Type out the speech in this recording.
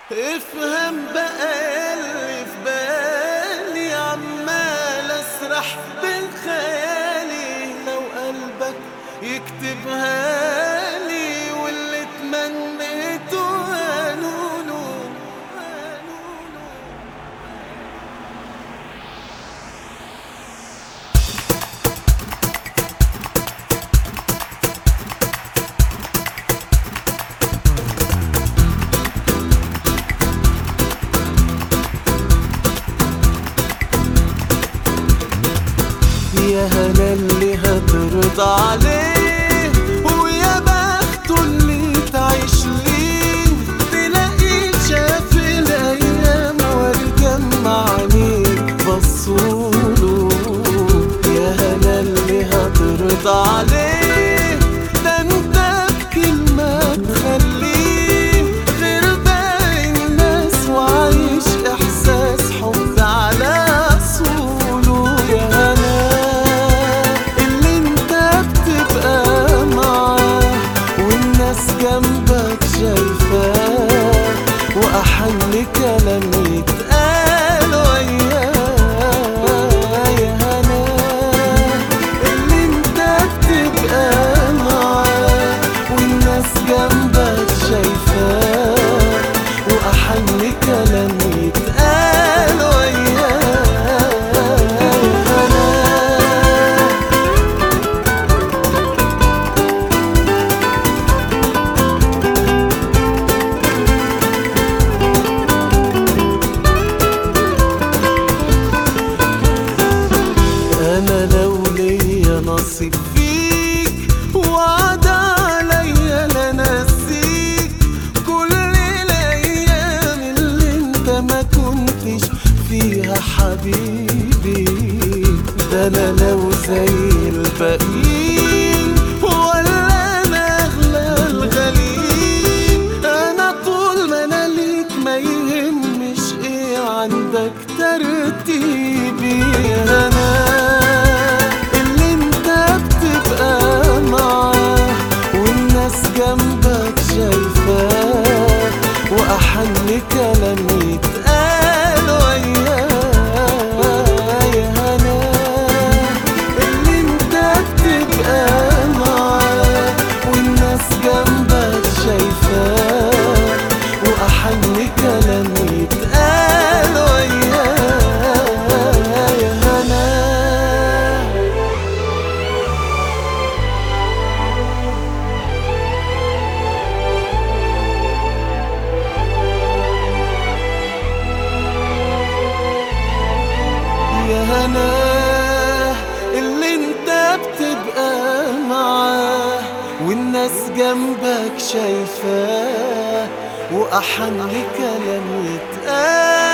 افهم بقى اللي في بالي عمال اسرح بين خيالي لو قلبك يكتبها لي واللي تمنيته قالوله قالوله يا هلا اللي هترضى عليه ويا بخته اللي تعيش ليه تلاقيه شاف الايام والجمع عليك بصوله يا هلا اللي هترضى عليه ده انت بكلمة تخليه غير باقي الناس وعايش احساس حب على اصوله يا هلا اللي انت بتبقى معاه والناس جنبك شايفاه واحن كلام يتقال وياه يا هلا اللي انت بتبقى معاه والناس جنبك شايفاه واحن كلام يتقال وياه يا هلا انا لو ليا نصيب فيك وعد عليا لا نسيك كل الايام اللي انت ما كنتش فيها حبيبي ده انا لو زي الباقيين ولا انا اغلى الغاليين انا طول ما انا ليك ما يهمش ايه عندك ترتيبي انا اللي انت بتبقى معاه والناس جنبك شايفاه واحن كلام يتقال وياه يا هنا اللي انت بتبقى معاه والناس جنبك شايفاه واحن كلام يتقال وياه يا هنا يا هنا اللي انت بتبقى معاه والناس جنبك شايفاه واحن كلام يتقال